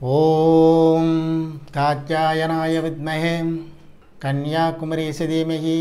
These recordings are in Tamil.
ஓம் காத்தியாயனாய வித்மஹே கன்யாகுமரீச தீமகி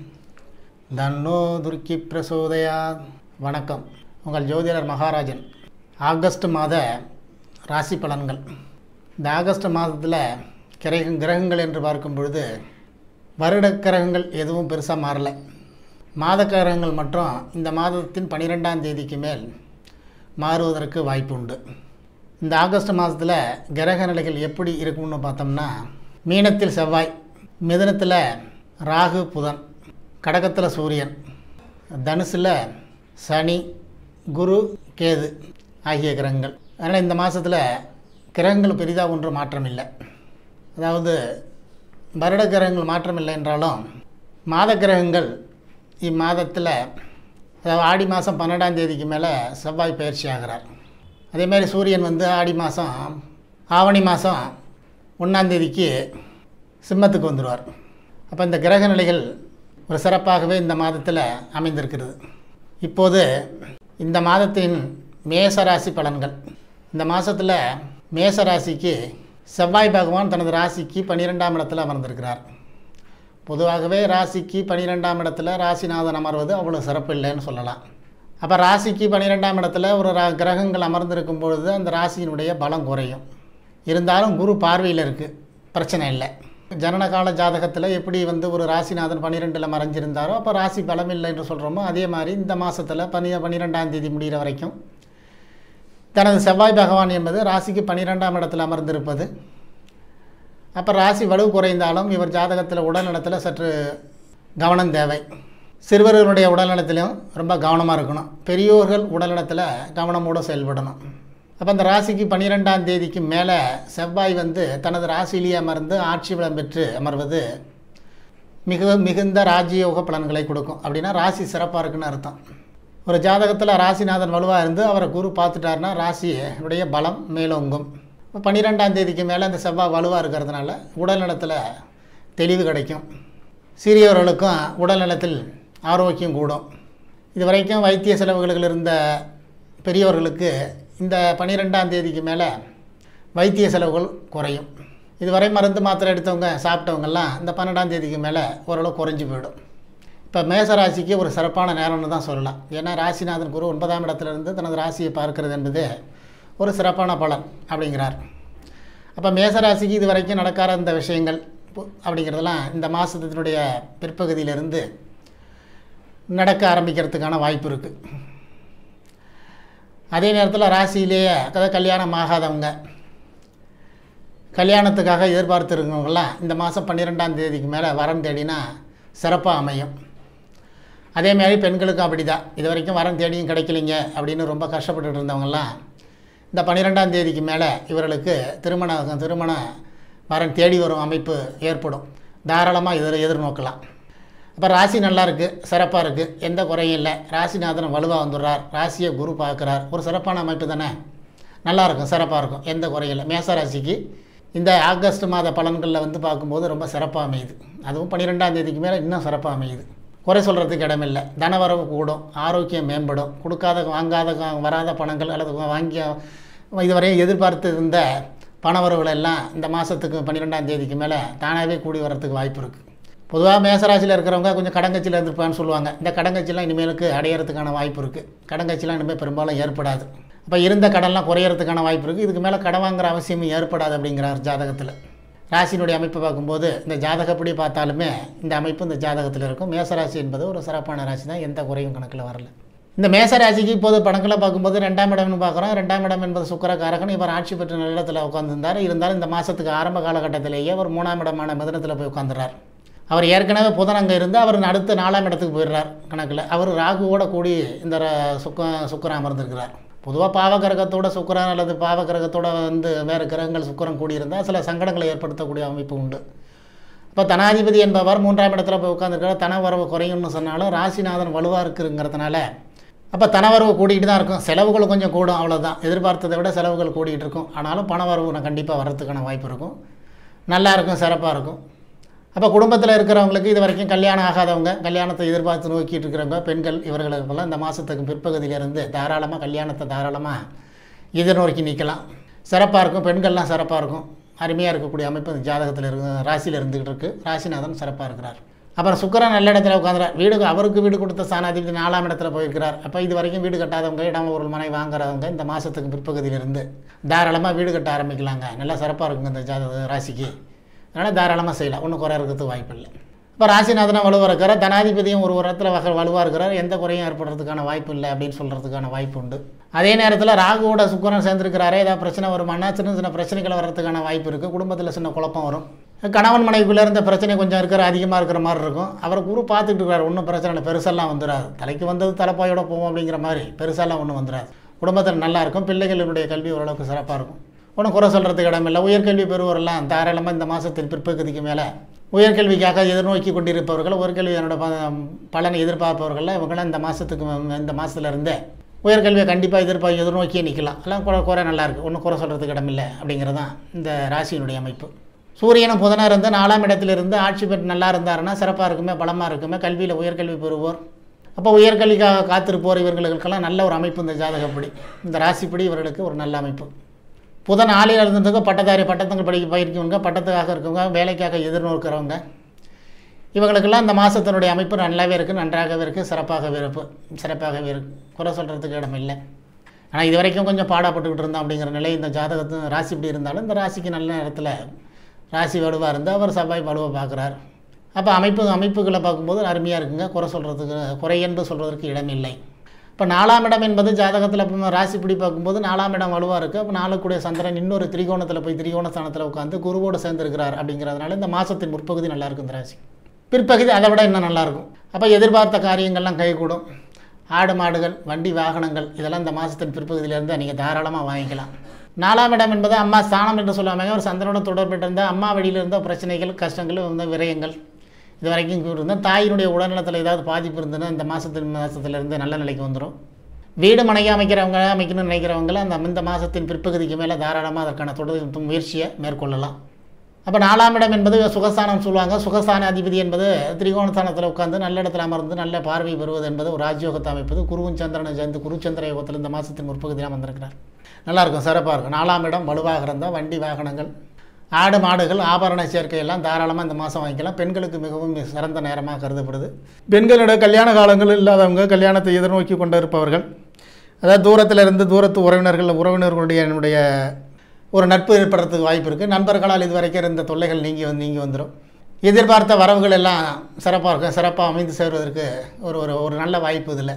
தன்னோ துர்க்கி பிரசோதயாத் வணக்கம் உங்கள் ஜோதிடர் மகாராஜன் ஆகஸ்ட் மாத ராசி பலன்கள் இந்த ஆகஸ்ட் மாதத்தில் கிரக கிரகங்கள் என்று பார்க்கும் பொழுது வருட கிரகங்கள் எதுவும் பெருசாக மாறல மாத கிரகங்கள் மற்றும் இந்த மாதத்தின் பன்னிரெண்டாம் தேதிக்கு மேல் மாறுவதற்கு வாய்ப்பு உண்டு இந்த ஆகஸ்ட் மாதத்தில் கிரக நிலைகள் எப்படி இருக்கும்னு பார்த்தோம்னா மீனத்தில் செவ்வாய் மிதனத்தில் ராகு புதன் கடகத்தில் சூரியன் தனுசில் சனி குரு கேது ஆகிய கிரகங்கள் அதனால் இந்த மாதத்தில் கிரகங்கள் பெரிதாக ஒன்றும் மாற்றம் இல்லை அதாவது வருட கிரகங்கள் மாற்றம் இல்லை என்றாலும் மாத கிரகங்கள் இம்மாதத்தில் அதாவது ஆடி மாதம் பன்னெண்டாம் தேதிக்கு மேலே செவ்வாய் பயிற்சி ஆகிறார் அதேமாதிரி சூரியன் வந்து ஆடி மாதம் ஆவணி மாதம் ஒன்றாந்தேதிக்கு சிம்மத்துக்கு வந்துடுவார் அப்போ இந்த கிரக நிலைகள் ஒரு சிறப்பாகவே இந்த மாதத்தில் அமைந்திருக்கிறது இப்போது இந்த மாதத்தின் மேசராசி பலன்கள் இந்த மாதத்தில் மேசராசிக்கு செவ்வாய் பகவான் தனது ராசிக்கு பன்னிரெண்டாம் இடத்துல அமர்ந்திருக்கிறார் பொதுவாகவே ராசிக்கு பன்னிரெண்டாம் இடத்துல ராசிநாதன் அமர்வது அவ்வளோ சிறப்பு இல்லைன்னு சொல்லலாம் அப்போ ராசிக்கு பன்னிரெண்டாம் இடத்துல ஒரு ரா கிரகங்கள் அமர்ந்திருக்கும் பொழுது அந்த ராசியினுடைய பலம் குறையும் இருந்தாலும் குரு பார்வையில் இருக்குது பிரச்சனை இல்லை ஜனனகால ஜாதகத்தில் எப்படி வந்து ஒரு ராசிநாதன் பன்னிரெண்டில் மறைஞ்சிருந்தாரோ அப்போ ராசி பலம் இல்லை என்று சொல்கிறோமோ அதே மாதிரி இந்த மாதத்தில் பனி பன்னிரெண்டாம் தேதி முடிகிற வரைக்கும் தனது செவ்வாய் பகவான் என்பது ராசிக்கு பன்னிரெண்டாம் இடத்தில் அமர்ந்திருப்பது அப்போ ராசி வலு குறைந்தாலும் இவர் ஜாதகத்தில் உடல்நலத்தில் சற்று கவனம் தேவை சிறுவர்களுடைய உடல்நலத்திலும் ரொம்ப கவனமாக இருக்கணும் பெரியோர்கள் உடல்நலத்தில் கவனமோடு செயல்படணும் அப்போ அந்த ராசிக்கு பன்னிரெண்டாம் தேதிக்கு மேலே செவ்வாய் வந்து தனது ராசியிலேயே அமர்ந்து ஆட்சி பலம் பெற்று அமர்வது மிக மிகுந்த ராஜயோக பலன்களை கொடுக்கும் அப்படின்னா ராசி சிறப்பாக இருக்குன்னு அர்த்தம் ஒரு ஜாதகத்தில் ராசிநாதன் வலுவாக இருந்து அவரை குரு பார்த்துட்டாருன்னா ராசியுடைய பலம் மேலோங்கும் இப்போ பன்னிரெண்டாம் தேதிக்கு மேலே அந்த செவ்வாய் வலுவாக இருக்கிறதுனால உடல்நலத்தில் தெளிவு கிடைக்கும் சிறியவர்களுக்கும் உடல்நலத்தில் ஆரோக்கியம் கூடும் இது வரைக்கும் வைத்திய செலவுகளில் இருந்த பெரியவர்களுக்கு இந்த பன்னிரெண்டாம் தேதிக்கு மேலே வைத்திய செலவுகள் குறையும் இதுவரை மருந்து மாத்திரை எடுத்தவங்க சாப்பிட்டவங்கெல்லாம் இந்த பன்னெண்டாம் தேதிக்கு மேலே ஓரளவு குறைஞ்சி போயிடும் இப்போ மேசராசிக்கு ஒரு சிறப்பான நேரம்னு தான் சொல்லலாம் ஏன்னா ராசிநாதன் குரு ஒன்பதாம் இடத்துலேருந்து தனது ராசியை பார்க்கிறது என்பது ஒரு சிறப்பான பலன் அப்படிங்கிறார் அப்போ மேசராசிக்கு இது வரைக்கும் நடக்காத இந்த விஷயங்கள் அப்படிங்கிறதெல்லாம் இந்த மாதத்தினுடைய பிற்பகுதியிலிருந்து நடக்க ஆரம்பிக்கிறதுக்கான வாய்ப்பு இருக்குது அதே நேரத்தில் ராசியிலேயே அதாவது கல்யாணம் ஆகாதவங்க கல்யாணத்துக்காக எதிர்பார்த்துருக்கவங்களாம் இந்த மாதம் பன்னிரெண்டாம் தேதிக்கு மேலே வரன் தேடினா சிறப்பாக அமையும் அதேமாதிரி பெண்களுக்கும் அப்படி தான் இது வரைக்கும் வரன் தேடியும் கிடைக்கலிங்க அப்படின்னு ரொம்ப கஷ்டப்பட்டுட்டு இருந்தவங்கலாம் இந்த பன்னிரெண்டாம் தேதிக்கு மேலே இவர்களுக்கு திருமண திருமண வரன் தேடி வரும் அமைப்பு ஏற்படும் தாராளமாக எதிர் எதிர்நோக்கலாம் அப்போ ராசி நல்லா இருக்குது சிறப்பாக இருக்குது எந்த குறையும் இல்லை ராசிநாதன் வலுவாக வந்துடுறார் ராசியை குரு பார்க்குறார் ஒரு சிறப்பான அமைப்பு தானே நல்லாயிருக்கும் சிறப்பாக இருக்கும் எந்த குறையும் இல்லை மேச ராசிக்கு இந்த ஆகஸ்ட் மாத பலன்களில் வந்து பார்க்கும்போது ரொம்ப சிறப்பாக அமையுது அதுவும் பன்னிரெண்டாம் தேதிக்கு மேலே இன்னும் சிறப்பாக அமையுது குறை சொல்கிறதுக்கு இடமில்லை தனவரவு கூடும் ஆரோக்கியம் மேம்படும் கொடுக்காத வாங்காத வராத பணங்கள் அல்லது வாங்கிய இதுவரையும் எதிர்பார்த்து இருந்த பணவரவுகள் எல்லாம் இந்த மாதத்துக்கு பன்னிரெண்டாம் தேதிக்கு மேலே தானாகவே கூடி வர்றதுக்கு வாய்ப்பு இருக்குது பொதுவாக மேசராசியில் இருக்கிறவங்க கொஞ்சம் கடங்கச்சியில் இருந்திருப்பான்னு சொல்லுவாங்க இந்த கடங்கச்சிலாம் இனிமேலுக்கு அடையிறதுக்கான வாய்ப்பு இருக்குது கடங்கச்சிலாம் இனிமேல் பெரும்பாலும் ஏற்படாது அப்போ இருந்த கடன்லாம் குறையிறதுக்கான வாய்ப்பு இருக்குது இதுக்கு மேலே கடன் வாங்குற அவசியமும் ஏற்படாது அப்படிங்கிறார் ஜாதகத்தில் ராசியினுடைய அமைப்பை பார்க்கும்போது இந்த ஜாதகப்படி பார்த்தாலுமே இந்த அமைப்பு இந்த ஜாதகத்தில் இருக்கும் மேசராசி என்பது ஒரு சிறப்பான ராசி தான் எந்த குறையும் கணக்கில் வரல இந்த மேசராசிக்கு இப்போது பணங்களை பார்க்கும்போது ரெண்டாம் இடம்னு பார்க்குறோம் ரெண்டாம் இடம் என்பது சுக்கரக்காரகன் இவர் ஆட்சி பெற்ற நிலத்தில் உட்காந்துருந்தார் இருந்தாலும் இந்த மாதத்துக்கு ஆரம்ப காலகட்டத்திலேயே ஒரு மூணாம் இடமான மிதனத்தில் போய் உட்காந்துறார் அவர் ஏற்கனவே புதன் அங்கே இருந்து அவர் அடுத்த நாலாம் இடத்துக்கு போயிடுறார் கணக்கில் அவர் ராகுவோட கூடி இந்த சுக்க சுக்கரம் அமர்ந்திருக்கிறார் பொதுவாக பாவகிரகத்தோட சுக்கரன் அல்லது பாவகிரகத்தோட வந்து வேறு கிரகங்கள் சுக்கரம் கூடியிருந்தால் சில சங்கடங்களை ஏற்படுத்தக்கூடிய அமைப்பு உண்டு இப்போ தனாதிபதி என்பவர் மூன்றாம் இடத்துல போய் உட்காந்துருக்கார் தனவரவு குறையும்னு சொன்னாலும் ராசிநாதன் வலுவாக இருக்குங்கிறதுனால அப்போ தனவரவு கூட்டிகிட்டு தான் இருக்கும் செலவுகள் கொஞ்சம் கூடும் அவ்வளோதான் எதிர்பார்த்ததை விட செலவுகள் கூடிகிட்டு இருக்கும் ஆனாலும் பணவரவு நான் கண்டிப்பாக வர்றதுக்கான வாய்ப்பு இருக்கும் நல்லா இருக்கும் சிறப்பாக இருக்கும் அப்போ குடும்பத்தில் இருக்கிறவங்களுக்கு இது வரைக்கும் கல்யாணம் ஆகாதவங்க கல்யாணத்தை எதிர்பார்த்து நோக்கிட்டு இருக்கிறவங்க பெண்கள் இவர்களுக்கெல்லாம் இந்த மாதத்துக்கு பிற்பகுதியிலிருந்து தாராளமாக கல்யாணத்தை தாராளமாக எதிர்நோக்கி நிற்கலாம் சிறப்பாக இருக்கும் பெண்கள்லாம் சிறப்பாக இருக்கும் அருமையாக இருக்கக்கூடிய அமைப்பு இந்த ஜாதகத்தில் இருக்கு ராசியில் இருந்துகிட்டு இருக்கு ராசிநாதன் சிறப்பாக இருக்கிறார் அப்புறம் சுக்கரன் நல்ல இடத்துல உட்காந்துறார் வீடு அவருக்கு வீடு கொடுத்த ஸ்தானாதிபதி நாலாம் இடத்துல போயிருக்கிறார் அப்போ இது வரைக்கும் வீடு கட்டாதவங்க இடம் ஒரு மனை வாங்குறவங்க இந்த மாதத்துக்கு பிற்பகுதியிலிருந்து தாராளமாக வீடு கட்ட ஆரம்பிக்கலாங்க நல்லா சிறப்பாக இருக்குங்க இந்த ஜாதக ராசிக்கு அதனால் தாராளமாக செய்யலாம் ஒன்றும் குறை இருக்கிறதுக்கு வாய்ப்பு இல்லை இப்போ ராசிநாதனம் வலுவாக இருக்கிறார் தனாதிபதியும் ஒரு இடத்துல வகை வலுவாக இருக்கிறார் எந்த குறையும் ஏற்படுறதுக்கான வாய்ப்பு இல்லை அப்படின்னு சொல்கிறதுக்கான வாய்ப்பு உண்டு அதே நேரத்தில் ராகுவோட சுக்கரன் சேர்ந்துருக்கிறாரே ஏதாவது பிரச்சனை வருமானா சின்ன சின்ன பிரச்சனைகள் வர்றதுக்கான வாய்ப்பு இருக்குது குடும்பத்தில் சின்ன குழப்பம் வரும் கணவன் மனைவிக்குள்ளே இருந்த பிரச்சனை கொஞ்சம் இருக்கிற அதிகமாக இருக்கிற மாதிரி இருக்கும் அவர் குரு பார்த்துட்டு இருக்காரு ஒன்றும் பிரச்சனை இல்லை பெருசெல்லாம் வந்துடாது தலைக்கு வந்தது தலைப்பாயோட போவோம் அப்படிங்கிற மாதிரி பெருசாலாம் ஒன்றும் வந்துடாது குடும்பத்தில் நல்லா இருக்கும் பிள்ளைகளுடைய கல்வி ஓரளவுக்கு சிறப்பாக இருக்கும் ஒன்றும் குறை சொல்கிறதுக்கு இடமில்லை உயர்கல்வி பெறுவோரெல்லாம் தாராளமாக இந்த மாதத்தின் பிற்பகுதிக்கு மேலே உயர்கல்விக்காக எதிர்நோக்கி கொண்டிருப்பவர்கள் உயர்கல்வி என்னோட ப- பலனை எதிர்பார்ப்பவர்கள் இவங்களாம் இந்த மாதத்துக்கு இந்த மாதத்துல இருந்தே உயர்கல்வியை கண்டிப்பாக எதிர்பார்க்க எதிர்நோக்கியே நிற்கலாம் எல்லாம் குறை குறை நல்லா இருக்குது ஒன்றும் குறை சொல்கிறதுக்கு இடமில்லை அப்படிங்கிறது தான் இந்த ராசியினுடைய அமைப்பு சூரியனும் புதனாக இருந்து நாலாம் இடத்திலிருந்து ஆட்சி பெற்று நல்லா இருந்தாருன்னா சிறப்பாக இருக்குமே பலமாக இருக்குமே கல்வியில் உயர்கல்வி பெறுவோர் அப்போ உயர்கல்விக்காக காத்திருப்போர் இவர்களுக்கெல்லாம் நல்ல ஒரு அமைப்பு இந்த ஜாதகப்படி இந்த ராசிப்படி இவர்களுக்கு ஒரு நல்ல அமைப்பு புதன் ஆலையில் இருந்ததுக்கு பட்டதாரி பட்டத்தங்கள் படிக்க பயிர்க்கவங்க பட்டத்துக்காக இருக்கவங்க வேலைக்காக எதிர்நோக்கிறவங்க இவங்களுக்கெல்லாம் இந்த மாதத்தினுடைய அமைப்பு நல்லாவே இருக்குது நன்றாகவே இருக்குது சிறப்பாகவே இருக்கு சிறப்பாகவே இருக்கு குறை சொல்கிறதுக்கு இடம் இல்லை ஆனால் இது வரைக்கும் கொஞ்சம் பாடப்பட்டுக்கிட்டு இருந்தோம் அப்படிங்கிற நிலை இந்த ஜாதகத்து ராசி இப்படி இருந்தாலும் இந்த ராசிக்கு நல்ல நேரத்தில் ராசி வலுவாக இருந்து அவர் செவ்வாய் வலுவாக பார்க்குறார் அப்போ அமைப்பு அமைப்புகளை பார்க்கும்போது அருமையாக இருக்குங்க குறை சொல்கிறதுக்கு குறை என்று சொல்வதற்கு இடமில்லை இப்போ நாலாம் இடம் என்பது ஜாதகத்தில் இப்போ ராசி பிடி பார்க்கும்போது நாலாம் இடம் வலுவாக இருக்குது அப்போ நாளுக்குடைய சந்திரன் இன்னொரு திரிகோணத்தில் போய் திரிகோண ஸ்தானத்தில் உட்காந்து குருவோடு சேர்ந்திருக்கிறார் அப்படிங்கிறதுனால இந்த மாதத்தின் முற்பகுதி நல்லா இருக்கும் இந்த ராசி பிற்பகுதி அதை விட இன்னும் நல்லாயிருக்கும் அப்போ எதிர்பார்த்த காரியங்கள்லாம் கைகூடும் ஆடு மாடுகள் வண்டி வாகனங்கள் இதெல்லாம் இந்த மாதத்தின் பிற்பகுதியிலேருந்து நீங்கள் தாராளமாக வாங்கிக்கலாம் நாலாம் இடம் என்பது அம்மா ஸ்தானம் என்று சொல்லுவாங்க ஒரு சந்திரனோட தொடர்பட்டிருந்த அம்மா வழியில் இருந்த பிரச்சனைகள் கஷ்டங்கள் இந்த விரயங்கள் இது வரைக்கும் இருந்தால் தாயினுடைய உடல்நலத்தில் ஏதாவது பாதிப்பு இருந்ததுன்னா இந்த மாதத்தின் மாதத்துலேருந்து நல்ல நிலைக்கு வந்துடும் வீடு மனையை அமைக்கிறவங்க அமைக்கணும்னு நினைக்கிறவங்கள அந்த இந்த மாதத்தின் பிற்பகுதிக்கு மேலே தாராளமாக அதற்கான தொடர் முயற்சியை மேற்கொள்ளலாம் அப்போ நாலாம் இடம் என்பது சுகஸ்தானம் சொல்லுவாங்க சுகஸ்தான அதிபதி என்பது திரிகோணஸ்தானத்தில் உட்கார்ந்து நல்ல இடத்துல அமர்ந்து நல்ல பார்வை பெறுவது என்பது ஒரு ராஜயோகத்தை அமைப்பது குருவும் சந்திரனை சேர்ந்து குருச்சந்திர யோகத்தில் இந்த மாதத்தின் முற்பகுதியில் வந்திருக்கிறார் நல்லா இருக்கும் சிறப்பாக இருக்கும் நாலாம் இடம் வலுவாக இருந்தால் வண்டி வாகனங்கள் ஆடு மாடுகள் ஆபரண சேர்க்கை எல்லாம் தாராளமாக இந்த மாதம் வாங்கிக்கலாம் பெண்களுக்கு மிகவும் சிறந்த நேரமாக கருதப்படுது பெண்களோட கல்யாண காலங்கள் இல்லாதவங்க கல்யாணத்தை எதிர்நோக்கி கொண்டு இருப்பவர்கள் அதாவது தூரத்தில் இருந்து தூரத்து உறவினர்கள் உறவினர்களுடைய என்னுடைய ஒரு நட்பு ஏற்படுறதுக்கு வாய்ப்பு இருக்குது நண்பர்களால் இது வரைக்கும் இருந்த தொல்லைகள் நீங்கி வந்து நீங்கி வந்துடும் எதிர்பார்த்த வரவுகள் எல்லாம் சிறப்பாக இருக்கும் சிறப்பாக அமைந்து சேர்வதற்கு ஒரு ஒரு ஒரு நல்ல வாய்ப்பு இதில்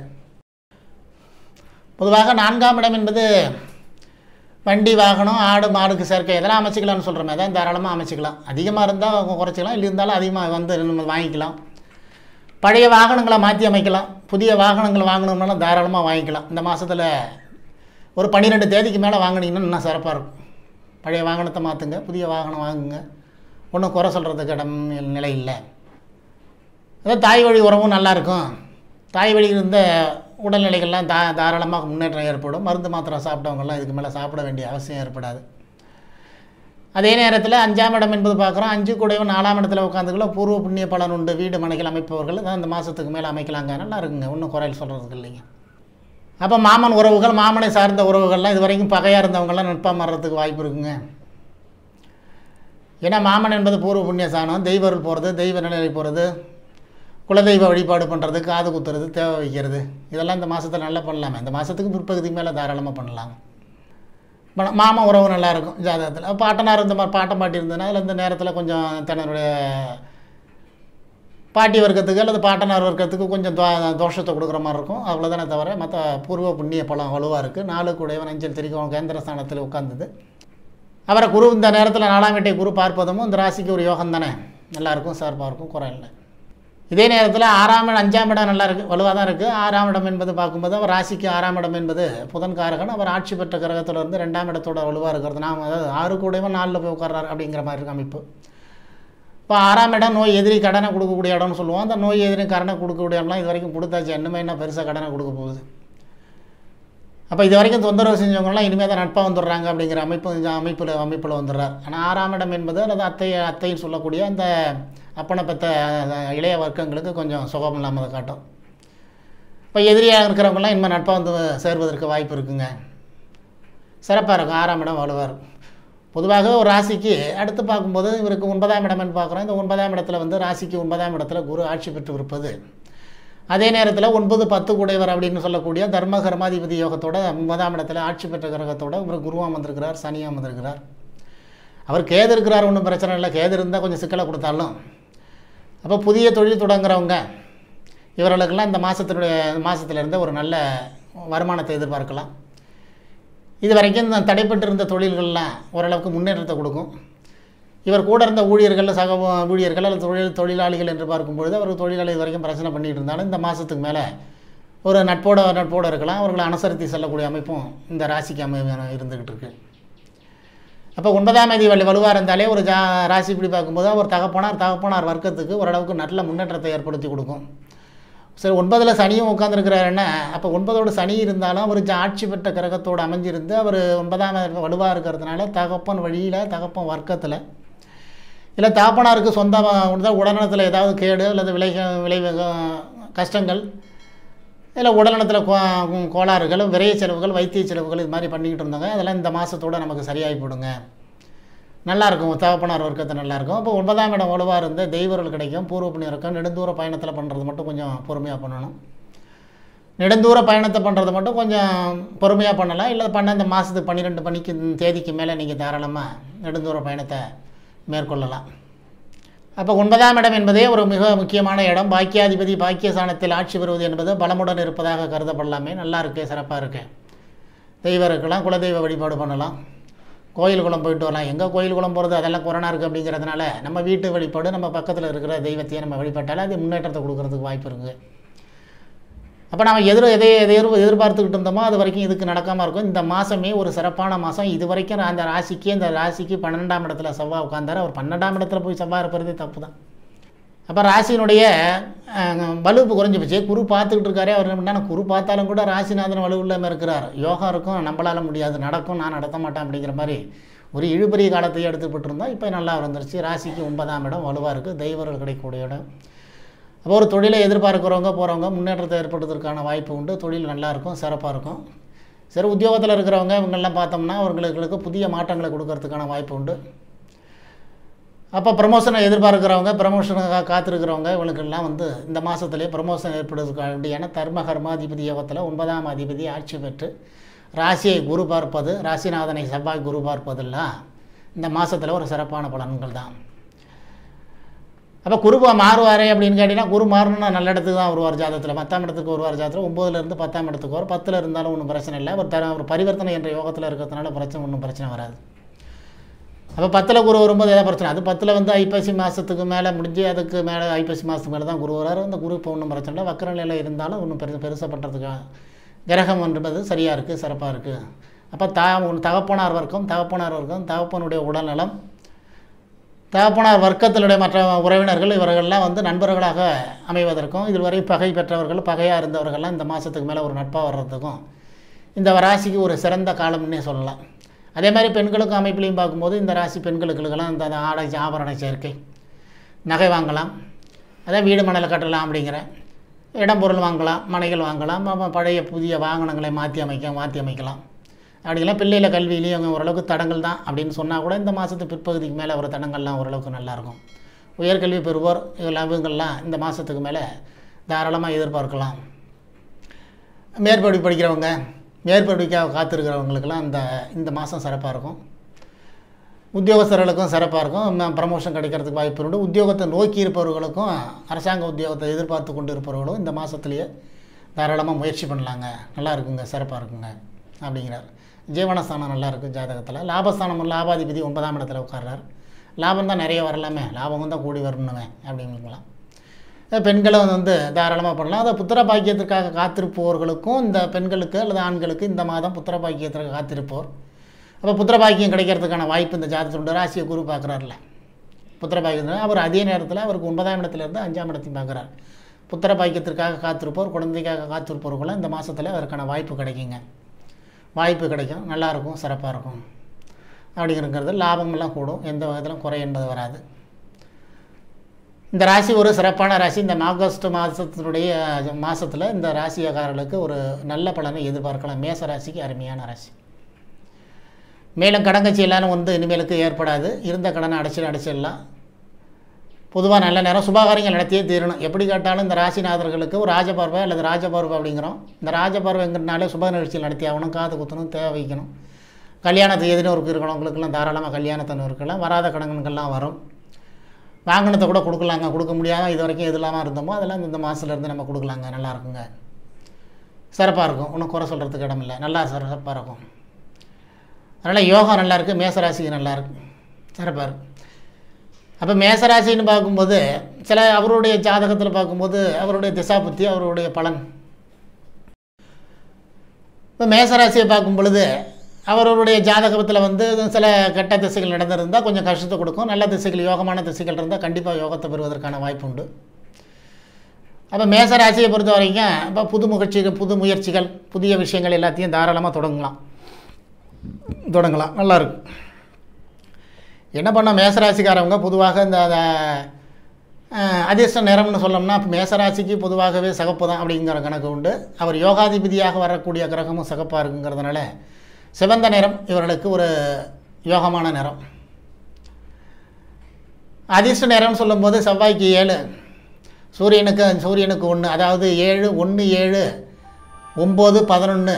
பொதுவாக நான்காம் இடம் என்பது வண்டி வாகனம் ஆடு மாடுக்கு சேர்க்கை இதெல்லாம் அமைச்சிக்கலாம்னு சொல்கிறோமே அதான் தாராளமாக அமைச்சிக்கலாம் அதிகமாக இருந்தால் அவங்க குறைச்சிக்கலாம் இல்லை இருந்தாலும் அதிகமாக வந்து நம்ம வாங்கிக்கலாம் பழைய வாகனங்களை மாற்றி அமைக்கலாம் புதிய வாகனங்கள் வாங்கணும்னாலும் தாராளமாக வாங்கிக்கலாம் இந்த மாதத்தில் ஒரு பன்னிரெண்டு தேதிக்கு மேலே வாங்கினீங்கன்னா இன்னும் சிறப்பாக இருக்கும் பழைய வாகனத்தை மாற்றுங்க புதிய வாகனம் வாங்குங்க ஒன்றும் குறை சொல்கிறதுக்கு இடம் நிலை இல்லை அதாவது தாய் வழி உறவும் நல்லாயிருக்கும் தாய் வழி இருந்த உடல்நிலைகள்லாம் தா தாராளமாக முன்னேற்றம் ஏற்படும் மருந்து மாத்திரை சாப்பிட்டவங்கலாம் இதுக்கு மேலே சாப்பிட வேண்டிய அவசியம் ஏற்படாது அதே நேரத்தில் அஞ்சாம் இடம் என்பது பார்க்குறோம் அஞ்சு கூடவும் நாலாம் இடத்துல உட்காந்துக்குள்ள பூர்வ புண்ணிய பலன் உண்டு வீடு மனைகள் அமைப்பவர்கள் தான் இந்த மாதத்துக்கு மேலே அமைக்கலாங்க நல்லா இருக்குங்க ஒன்றும் குறையில் சொல்கிறதுக்கு இல்லைங்க அப்போ மாமன் உறவுகள் மாமனை சார்ந்த உறவுகள்லாம் இது வரைக்கும் பகையாக இருந்தவங்கலாம் நட்பாக மாறுறதுக்கு வாய்ப்பு இருக்குங்க ஏன்னா மாமன் என்பது பூர்வ புண்ணிய சாணம் தெய்வருள் போகிறது தெய்வ நிலை போகிறது குலதெய்வ வழிபாடு பண்ணுறது காது குத்துறது தேவை வைக்கிறது இதெல்லாம் இந்த மாதத்தில் நல்லா பண்ணலாமே இந்த மாதத்துக்கு பிற்பகுதிக்கு மேலே தாராளமாக பண்ணலாம் ம- மாமன் உறவு நல்லா இருக்கும் ஜாதகத்தில் பாட்டனார் இந்த மாதிரி பாட்டம் பாட்டி இருந்ததுன்னா அதில் இந்த நேரத்தில் கொஞ்சம் தன்னுடைய பாட்டி வர்க்கத்துக்கு அல்லது பாட்டனார் வர்க்கத்துக்கு கொஞ்சம் தோ தோஷத்தை கொடுக்குற மாதிரி இருக்கும் அவ்வளோதானே தவிர மற்ற பூர்வ புண்ணிய பலம் வலுவாக இருக்குது நாலு கூடையவன் அஞ்சல் திரிகோணம் கேந்திர ஸ்தானத்தில் உட்கார்ந்தது அவரை குரு இந்த நேரத்தில் நாலாம் வீட்டை குரு பார்ப்பதும் இந்த ராசிக்கு ஒரு யோகம் தானே நல்லாயிருக்கும் சிறப்பாக இருக்கும் குறை இல்லை இதே நேரத்தில் ஆறாம் இடம் அஞ்சாம் இடம் நல்லா இருக்குது வலுவாக தான் இருக்குது ஆறாம் இடம் என்பது பார்க்கும்போது அவர் ராசிக்கு ஆறாம் இடம் என்பது புதன் காரகன் அவர் ஆட்சி பெற்ற கிரகத்துல இருந்து ரெண்டாம் இடத்தோட வலுவாக இருக்கிறது நாம் அதாவது ஆறு கூடவன் நாலில் போய் உட்கார்றாரு அப்படிங்கிற மாதிரி இருக்கு அமைப்பு இப்போ ஆறாம் இடம் நோய் எதிரி கடனை கொடுக்கக்கூடிய இடம்னு சொல்லுவோம் அந்த நோய் எதிரி கடனை கொடுக்கக்கூடிய இடம்லாம் இது வரைக்கும் கொடுத்தாச்சு இன்னுமே என்ன பெருசாக கடனை கொடுக்க போகுது அப்போ இது வரைக்கும் தொந்தரவு செஞ்சவங்கலாம் இனிமேல் தான் நட்பாக வந்துடுறாங்க அப்படிங்கிற அமைப்பு இந்த அமைப்பில் அமைப்பில் வந்துடுறார் ஆனால் ஆறாம் இடம் என்பது அல்லது அத்தை அத்தைன்னு சொல்லக்கூடிய அந்த அப்பனை பெற்ற அஹ், இளைய வர்க்கங்களுக்கு கொஞ்சம் சுகம் இல்லாமல் அதை காட்டும் இப்போ எதிரியாக இருக்கிறவங்கலாம் இனிமேல் நட்பாக வந்து சேர்வதற்கு வாய்ப்பு இருக்குங்க சிறப்பாக இருக்கும் ஆறாம் இடம் வலுவார் பொதுவாக ஒரு ராசிக்கு அடுத்து பார்க்கும்போது இவருக்கு ஒன்பதாம் இடம்னு பார்க்குறோம் இந்த ஒன்பதாம் இடத்துல வந்து ராசிக்கு ஒன்பதாம் இடத்துல குரு ஆட்சி பெற்று இருப்பது அதே நேரத்தில் ஒன்பது பத்து கூடையவர் அப்படின்னு சொல்லக்கூடிய தர்ம கர்மாதிபதி யோகத்தோட ஒன்பதாம் இடத்துல ஆட்சி பெற்ற கிரகத்தோட இவர் குருவாக வந்திருக்கிறார் சனியாக வந்திருக்கிறார் அவர் கேது இருக்கிறார் ஒன்றும் பிரச்சனை இல்லை கேது இருந்தால் கொஞ்சம் சிக்கலை கொடுத்தாலும் அப்போ புதிய தொழில் தொடங்குறவங்க இவர்களுக்கெல்லாம் இந்த மாதத்தினுடைய மாதத்துலேருந்து ஒரு நல்ல வருமானத்தை எதிர்பார்க்கலாம் இது வரைக்கும் இந்த தடைப்பட்டு இருந்த தொழில்கள்லாம் ஓரளவுக்கு முன்னேற்றத்தை கொடுக்கும் இவர் கூட இருந்த ஊழியர்கள் சக ஊழியர்கள் அல்லது தொழில் தொழிலாளிகள் என்று பார்க்கும்பொழுது அவருக்கு தொழிலாளி இது வரைக்கும் பிரச்சனை பண்ணிட்டு இருந்தாலும் இந்த மாதத்துக்கு மேலே ஒரு நட்போட நட்போடு இருக்கலாம் அவர்களை அனுசரித்து செல்லக்கூடிய அமைப்பும் இந்த ராசிக்கு அமை இருந்துக்கிட்டு இருக்கு அப்போ ஒன்பதாம் தேதி வலு வலுவாக இருந்தாலே ஒரு ஜா ராசி இப்படி பார்க்கும்போது அவர் தகப்பனார் தகப்பனார் வர்க்கத்துக்கு ஓரளவுக்கு நல்ல முன்னேற்றத்தை ஏற்படுத்தி கொடுக்கும் சரி ஒன்பதில் சனியும் உட்காந்துருக்கிறாருன்னா அப்போ ஒன்பதோடு சனி இருந்தாலும் அவர் ஜா- ஆட்சி பெற்ற கிரகத்தோடு அமைஞ்சிருந்து அவர் ஒன்பதாம் வலுவாக இருக்கிறதுனால தகப்பன் வழியில் தகப்பன் வர்க்கத்தில் இல்லை தாப்பனாருக்கு சொந்த உடல்நலத்தில் ஏதாவது கேடு அல்லது விளை விளைவு கஷ்டங்கள் இல்லை உடல்நலத்தில் கோ கோளாறுகள் விரைய செலவுகள் வைத்திய செலவுகள் இது மாதிரி பண்ணிக்கிட்டு இருந்தாங்க அதெல்லாம் இந்த மாதத்தோட நமக்கு சரியாகி போடுங்க நல்லாயிருக்கும் தகப்பனார் வர்க்கத்தை நல்லாயிருக்கும் அப்போ ஒன்பதாம் இடம் வலுவாக இருந்து தெய்வர்கள் கிடைக்கும் பூர்வ புண்ணியம் இருக்கும் நெடுந்தூர பயணத்தில் பண்ணுறது மட்டும் கொஞ்சம் பொறுமையாக பண்ணணும் நெடுந்தூர பயணத்தை பண்ணுறது மட்டும் கொஞ்சம் பொறுமையாக பண்ணலாம் இல்லை பண்ண இந்த மாதத்துக்கு பன்னிரெண்டு மணிக்கு தேதிக்கு மேலே நீங்கள் தாராளமாக நெடுந்தூர பயணத்தை மேற்கொள்ளலாம் அப்போ ஒன்பதாம் இடம் என்பதே ஒரு மிக முக்கியமான இடம் பாக்கியாதிபதி பாக்கியஸ்தானத்தில் ஆட்சி பெறுவது என்பது பலமுடன் இருப்பதாக கருதப்படலாமே நல்லா இருக்கு சிறப்பாக இருக்கு தெய்வம் இருக்கலாம் குலதெய்வ வழிபாடு பண்ணலாம் கோயில் குளம் போயிட்டு வரலாம் எங்கே கோயில் குளம் போகிறது அதெல்லாம் கொரோனா இருக்குது அப்படிங்கிறதுனால நம்ம வீட்டு வழிபாடு நம்ம பக்கத்தில் இருக்கிற தெய்வத்தையே நம்ம வழிபட்டாலே அது முன்னேற்றத்தை கொடுக்கறதுக்கு வாய்ப்பு இருக்குது அப்போ நம்ம எதிர் எதை எதிர் எதிர்பார்த்துக்கிட்டு இருந்தோமோ அது வரைக்கும் இதுக்கு நடக்காமல் இருக்கும் இந்த மாதமே ஒரு சிறப்பான மாதம் இது வரைக்கும் அந்த ராசிக்கு அந்த ராசிக்கு பன்னெண்டாம் இடத்துல செவ்வாய் உட்காந்தார் அவர் பன்னெண்டாம் இடத்துல போய் செவ்வாய் இருப்பதே தப்பு தான் அப்போ ராசியினுடைய அஹ், வலுப்பு குறைஞ்சி போச்சு குரு பார்த்துக்கிட்டு இருக்காரே அவர் என்ன பண்ணா குரு பார்த்தாலும் கூட ராசிநாதன் வலு இல்லாமல் இருக்கிறார் யோகா இருக்கும் நம்மளால் முடியாது நடக்கும் நான் நடத்த மாட்டேன் அப்படிங்கிற மாதிரி ஒரு இழுபறி காலத்தையே எடுத்துக்கிட்டு இருந்தோம் இப்போ நல்லா வந்துருச்சு ராசிக்கு ஒன்பதாம் இடம் வலுவாக இருக்குது தெய்வர்கள் கிடைக்கக்கூடிய இடம் அப்போ ஒரு தொழிலை எதிர்பார்க்குறவங்க போகிறவங்க முன்னேற்றத்தை ஏற்படுத்துறதுக்கான வாய்ப்பு உண்டு தொழில் நல்லா இருக்கும் சிறப்பாக இருக்கும் சரி உத்தியோகத்தில் இருக்கிறவங்க இவங்கெல்லாம் பார்த்தோம்னா அவங்களுக்கு புதிய மாற்றங்களை கொடுக்கறதுக்கான வாய்ப்பு உண்டு அப்போ ப்ரமோஷனை எதிர்பார்க்குறவங்க ப்ரமோஷனுக்காக காத்திருக்கிறவங்க இவங்களுக்கெல்லாம் வந்து இந்த மாதத்துலேயே ப்ரமோஷன் ஏற்படுவதற்கு வேண்டியான தர்ம கர்மாதிபதி யோகத்தில் ஒன்பதாம் அதிபதி ஆட்சி பெற்று ராசியை குரு பார்ப்பது ராசிநாதனை செவ்வாய் குரு பார்ப்பதெல்லாம் இந்த மாதத்தில் ஒரு சிறப்பான பலன்கள் தான் அப்போ குரு மாறுவாரே அப்படின்னு கேட்டிங்கன்னா குரு மாறணும்னா நல்ல இடத்துக்கு தான் வருவார் ஜாதகத்தில் பத்தாம் இடத்துக்கு வருவார் ஜாதகத்தில் ஒம்போதுலேருந்து பத்தாம் இடத்துக்கு வரும் பத்தில் இருந்தாலும் ஒன்றும் பிரச்சனை இல்லை ஒரு தர ஒரு பரிவர்த்தனை என்ற யோகத்தில் இருக்கிறதுனால பிரச்சனை ஒன்றும் பிரச்சனை வராது அப்போ பத்தில் குரு வரும்போது எதாவது பிரச்சனை அது பத்தில் வந்து ஐப்பசி மாதத்துக்கு மேலே முடிஞ்சு அதுக்கு மேலே ஐப்பசி மாதத்துக்கு மேலே தான் குரு வராரு அந்த குரு இப்போ ஒன்றும் பிரச்சனை இல்லை வக்கர நிலையில் இருந்தாலும் ஒன்றும் பெருசு பெருசாக பண்ணுறதுக்கு கிரகம் என்பது சரியாக இருக்குது சிறப்பாக இருக்குது அப்போ தா உன் தகப்பனார் வர்க்கம் தகப்பனார் வர்க்கம் தகப்பனுடைய உடல்நலம் தகப்பனார் வர்க்கத்தினுடைய மற்ற உறவினர்கள் இவர்கள்லாம் வந்து நண்பர்களாக அமைவதற்கும் இதுவரை பகை பெற்றவர்கள் பகையாக இருந்தவர்கள்லாம் இந்த மாதத்துக்கு மேலே ஒரு நட்பாக வர்றதுக்கும் இந்த ராசிக்கு ஒரு சிறந்த காலம்னே சொல்லலாம் அதே மாதிரி பெண்களுக்கும் அமைப்புலையும் பார்க்கும்போது இந்த ராசி பெண்களுக்கெல்லாம் இந்த ஆடை ஆபரண சேர்க்கை நகை வாங்கலாம் அதான் வீடு மணலை கட்டலாம் அப்படிங்கிற இடம் பொருள் வாங்கலாம் மனைகள் வாங்கலாம் அப்புறம் பழைய புதிய வாகனங்களை மாற்றி அமைக்க மாற்றி அமைக்கலாம் அப்படிங்கலாம் பிள்ளையில கல்வியிலையும் அவங்க ஓரளவுக்கு தடங்கள் தான் அப்படின்னு சொன்னால் கூட இந்த மாதத்து பிற்பகுதிக்கு மேலே ஒரு தடங்கள்லாம் ஓரளவுக்கு நல்லாயிருக்கும் உயர்கல்வி பெறுவோர் இதெல்லாம் இவங்கெல்லாம் இந்த மாதத்துக்கு மேலே தாராளமாக எதிர்பார்க்கலாம் மேற்படி படிக்கிறவங்க மேற்படிக்காக காத்திருக்கிறவங்களுக்கெல்லாம் இந்த இந்த மாதம் சிறப்பாக இருக்கும் உத்தியோகஸ்தர்களுக்கும் சிறப்பாக இருக்கும் ப்ரமோஷன் கிடைக்கிறதுக்கு வாய்ப்பு உண்டு உத்தியோகத்தை நோக்கி இருப்பவர்களுக்கும் அரசாங்க உத்தியோகத்தை எதிர்பார்த்து கொண்டு இருப்பவர்களும் இந்த மாதத்துலேயே தாராளமாக முயற்சி பண்ணலாங்க நல்லா இருக்குங்க சிறப்பாக இருக்குங்க அப்படிங்கிறார் ஜீவனஸ்தானம் நல்லா இருக்குது ஜாதகத்தில் லாபஸ்தானம் லாபாதிபதி ஒன்பதாம் இடத்துல உட்கார்றார் லாபம் தான் நிறைய வரலாமே லாபம் தான் கூடி வரணுமே அப்படிங்கலாம் பெண்களும் வந்து தாராளமாக பண்ணலாம் அதை புத்திர பாக்கியத்திற்காக காத்திருப்பவர்களுக்கும் இந்த பெண்களுக்கு அல்லது ஆண்களுக்கு இந்த மாதம் புத்திர பாக்கியத்திற்கு காத்திருப்போர் அப்போ புத்திர பாக்கியம் கிடைக்கிறதுக்கான வாய்ப்பு இந்த ஜாதகத்தோட ராசியை குரு பார்க்குறாருல புத்திர பாக்கியம் அவர் அதே நேரத்தில் அவருக்கு ஒன்பதாம் இடத்துல இருந்து அஞ்சாம் இடத்தையும் பார்க்குறார் புத்திர பாக்கியத்திற்காக காத்திருப்போர் குழந்தைக்காக காத்திருப்பவர்களும் இந்த மாதத்தில் அதற்கான வாய்ப்பு கிடைக்குங்க வாய்ப்பு கிடைக்கும் நல்லாயிருக்கும் சிறப்பாக இருக்கும் அப்படிங்கிறது லாபமெல்லாம் கூடும் எந்த விதத்திலும் குறை என்பது வராது இந்த ராசி ஒரு சிறப்பான ராசி இந்த ஆகஸ்ட் மாதத்தினுடைய மாதத்தில் இந்த ராசியக்காரர்களுக்கு ஒரு நல்ல பலனை எதிர்பார்க்கலாம் மேச ராசிக்கு அருமையான ராசி மேலும் கடங்கச்சி எல்லாரும் வந்து இனிமேலுக்கு ஏற்படாது இருந்த கடனை அடைச்சி அடைச்சிடலாம் பொதுவாக நல்ல நேரம் சுபகாரியங்கள் நடத்தியே தீரணும் எப்படி கேட்டாலும் இந்த ராசிநாதர்களுக்கு ஒரு ராஜபர்வை அல்லது ராஜபர்வை அப்படிங்கிறோம் இந்த ராஜபர்வைங்கிறனாலே சுப நிகழ்ச்சிகள் நடத்தி ஆகணும் காது குத்தணும் தேவை வைக்கணும் கல்யாணத்து எதிர்ப்பு இருக்கிறவங்களுக்கெல்லாம் தாராளமாக கல்யாணத்தன்னு இருக்கலாம் வராத கடன்கள்லாம் வரும் வாங்கினதை கூட கொடுக்கலாங்க கொடுக்க முடியாத இது வரைக்கும் எது இல்லாமல் இருந்தோமோ அதெல்லாம் இந்த மாதத்துலேருந்து நம்ம கொடுக்கலாங்க நல்லா இருக்குங்க சிறப்பாக இருக்கும் ஒன்றும் குறை சொல்கிறதுக்கு இடம் இல்லை நல்லா சிறப்பாக இருக்கும் அதனால் யோகா நல்லா இருக்குது மேசராசிக்கு நல்லா இருக்கு சிறப்பாக இருக்கு அப்போ மேசராசின்னு பார்க்கும்போது சில அவருடைய ஜாதகத்தில் பார்க்கும்போது அவருடைய திசா புத்தி அவருடைய பலன் இப்போ மேசராசியை பார்க்கும் பொழுது அவருடைய ஜாதகத்தில் வந்து சில கெட்ட திசைகள் நடந்திருந்தால் கொஞ்சம் கஷ்டத்தை கொடுக்கும் நல்ல திசைகள் யோகமான திசைகள் இருந்தால் கண்டிப்பாக யோகத்தை பெறுவதற்கான வாய்ப்பு உண்டு அப்போ மேசராசியை பொறுத்த வரைக்கும் இப்போ புது முயற்சிகள் புது முயற்சிகள் புதிய விஷயங்கள் எல்லாத்தையும் தாராளமாக தொடங்கலாம் தொடங்கலாம் நல்லா இருக்கும் என்ன பண்ண மேசராசிக்காரவங்க பொதுவாக இந்த அஹ், அதிர்ஷ்ட நிறம்னு சொல்லணும்னா மேசராசிக்கு பொதுவாகவே சகப்பு தான் அப்படிங்கிற கணக்கு உண்டு அவர் யோகாதிபதியாக வரக்கூடிய கிரகமும் சகப்பாக இருக்குங்கிறதுனால சிவந்த நிறம் இவர்களுக்கு ஒரு யோகமான நிறம் அதிர்ஷ்ட நிறம்னு சொல்லும்போது செவ்வாய்க்கு ஏழு சூரியனுக்கு சூரியனுக்கு ஒன்று அதாவது ஏழு ஒன்று ஏழு ஒம்பது பதினொன்று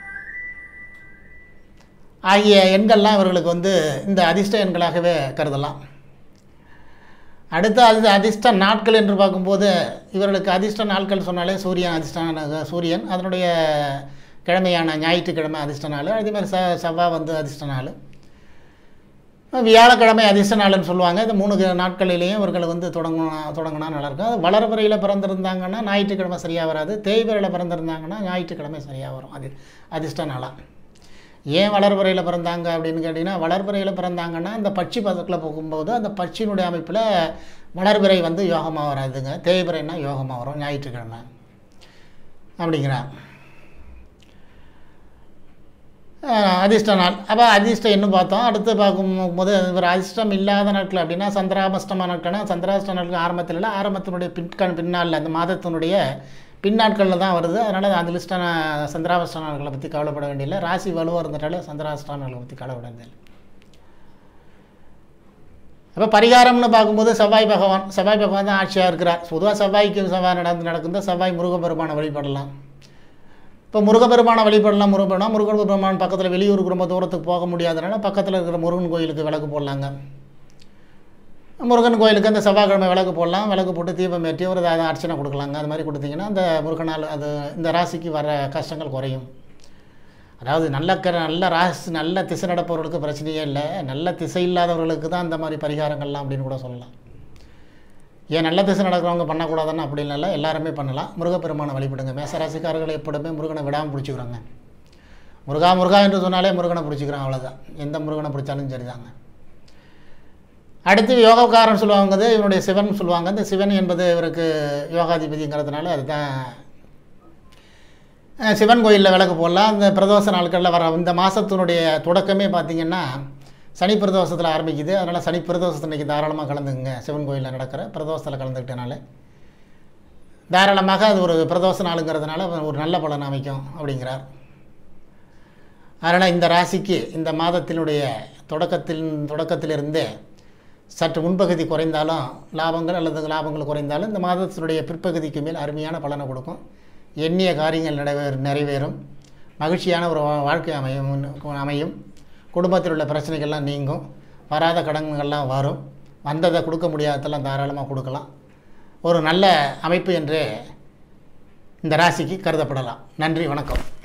ஆகிய எண்கள்லாம் இவர்களுக்கு வந்து இந்த அதிர்ஷ்ட எண்களாகவே கருதலாம் அடுத்து அது அதிர்ஷ்ட நாட்கள் என்று பார்க்கும்போது இவர்களுக்கு அதிர்ஷ்ட நாட்கள் சொன்னாலே சூரியன் அதிர்ஷ்ட சூரியன் அதனுடைய கிழமையான ஞாயிற்றுக்கிழமை அதிர்ஷ்ட நாள் அதேமாதிரி ச செவ்வாய் வந்து அதிர்ஷ்ட நாள் வியாழக்கிழமை அதிர்ஷ்ட நாள்னு சொல்லுவாங்க இந்த மூணு க- நாட்களிலேயும் இவர்கள் வந்து தொடங்கணும் தொடங்கினா நல்லாயிருக்கும் அது வளர்பிறையில் பிறந்திருந்தாங்கன்னா ஞாயிற்றுக்கிழமை சரியாக வராது தேய்பிறையில் பிறந்திருந்தாங்கன்னா ஞாயிற்றுக்கிழமை சரியாக வரும் அது அதிர்ஷ்ட நாளாக ஏன் வளர்பிறையில் பிறந்தாங்க அப்படின்னு கேட்டிங்கன்னா வளர்பிறையில் பிறந்தாங்கன்னா அந்த பட்சி பதத்தில் போகும்போது அந்த பட்சியினுடைய அமைப்பில் வளர்பிறை வந்து யோகமாக வராதுங்க தேய்பிறைன்னா யோகமாக வரும் ஞாயிற்றுக்கிழமை அப்படிங்கிறாங்க அஹ் அதிர்ஷ்ட நாள் அப்போ அதிர்ஷ்டம் என்ன பார்த்தோம் அடுத்து பார்க்கும்போது ஒரு அதிர்ஷ்டம் இல்லாத நாட்கள் அப்படின்னா சந்திராமஷ்டம நாட்கள்னா சந்திராஷ்ட நாட்கள் ஆரம்பத்தில் இல்லை ஆரம்பத்தினுடைய பின்கண் பின்னால் அந்த மாதத்தினுடைய பின்னாட்களில் தான் வருது அதனால் அந்த லிஸ்டான சந்திராஷ்ட நாட்களை பற்றி கவலைப்பட வேண்டியதில்லை ராசி வலுவாக இருந்தனால சந்திராஷ்ட நாட்களை பற்றி கவலைப்பட வேண்டியதில்லை அப்போ பரிகாரம்னு பார்க்கும்போது செவ்வாய் பகவான் செவ்வாய் பகவான் தான் ஆட்சியாக இருக்கிறார் பொதுவாக செவ்வாய்க்கு செவ்வாய் நடந்து நடக்குது செவ்வாய் முருகப்பெருமானை வழிபடலாம் இப்போ முருகப்பெருமானை வழிபடலாம் முருகப்பெருமான் முருகப்பெருமான் பக்கத்தில் வெளியூருக்கு ரொம்ப தூரத்துக்கு போக முடியாதனால பக்கத்தில் இருக்கிற முருகன் கோயிலுக்கு விளக்கு போடலாங்க முருகன் கோயிலுக்கு அந்த செவ்வாய்க்கிழமை விளக்கு போடலாம் விளக்கு போட்டு தீபம் ஏற்றி ஒரு அதை அர்ச்சனை கொடுக்கலாங்க அது மாதிரி கொடுத்தீங்கன்னா அந்த முருகனால் அது இந்த ராசிக்கு வர கஷ்டங்கள் குறையும் அதாவது நல்ல க நல்ல ராசி நல்ல திசை நடப்பவர்களுக்கு பிரச்சனையே இல்லை நல்ல திசை இல்லாதவர்களுக்கு தான் அந்த மாதிரி பரிகாரங்கள்லாம் அப்படின்னு கூட சொல்லலாம் ஏன் நல்ல திசை நடக்கிறவங்க பண்ணக்கூடாதுன்னு அப்படி இல்லை எல்லாருமே பண்ணலாம் முருகப்பெருமானை வழிபடுங்க மேசராசிக்காரர்கள் எப்பொழுதுமே முருகனை விடாமல் பிடிச்சிக்கிறாங்க முருகா முருகா என்று சொன்னாலே முருகனை பிடிச்சிக்கிறான் அவ்வளோதான் எந்த முருகனை பிடிச்சாலும் சரிதாங்க அடுத்து யோகக்காரன் சொல்லுவாங்க அது இவனுடைய சிவன் சொல்லுவாங்க இந்த சிவன் என்பது இவருக்கு யோகாதிபதிங்கிறதுனால அதுதான் அஹ், சிவன் கோயிலில் விளக்கு போடலாம் இந்த பிரதோஷ நாட்களில் வர இந்த மாதத்தினுடைய தொடக்கமே பார்த்திங்கன்னா சனி பிரதோஷத்தில் ஆரம்பிக்குது அதனால் சனி பிரதோஷத்தை இன்றைக்கி தாராளமாக கலந்துக்குங்க சிவன் கோயிலில் நடக்கிற பிரதோஷத்தில் கலந்துக்கிட்டனால தாராளமாக அது ஒரு பிரதோஷ நாளுங்கிறதுனால ஒரு நல்ல பலன் அமைக்கும் அப்படிங்கிறார் அதனால் இந்த ராசிக்கு இந்த மாதத்தினுடைய தொடக்கத்தில் தொடக்கத்திலிருந்தே சற்று முன்பகுதி குறைந்தாலும் லாபங்கள் அல்லது லாபங்கள் குறைந்தாலும் இந்த மாதத்தினுடைய பிற்பகுதிக்கு மேல் அருமையான பலனை கொடுக்கும் எண்ணிய காரியங்கள் நிறைவேறும் நிறைவேறும் மகிழ்ச்சியான ஒரு வா- வாழ்க்கை அமையும் அமையும் குடும்பத்தில் உள்ள பிரச்சனைகள்லாம் நீங்கும் வராத கடன்கள்லாம் வரும் வந்ததை கொடுக்க முடியாததெல்லாம் தாராளமாக கொடுக்கலாம் ஒரு நல்ல அமைப்பு என்று இந்த ராசிக்கு கருதப்படலாம் நன்றி வணக்கம்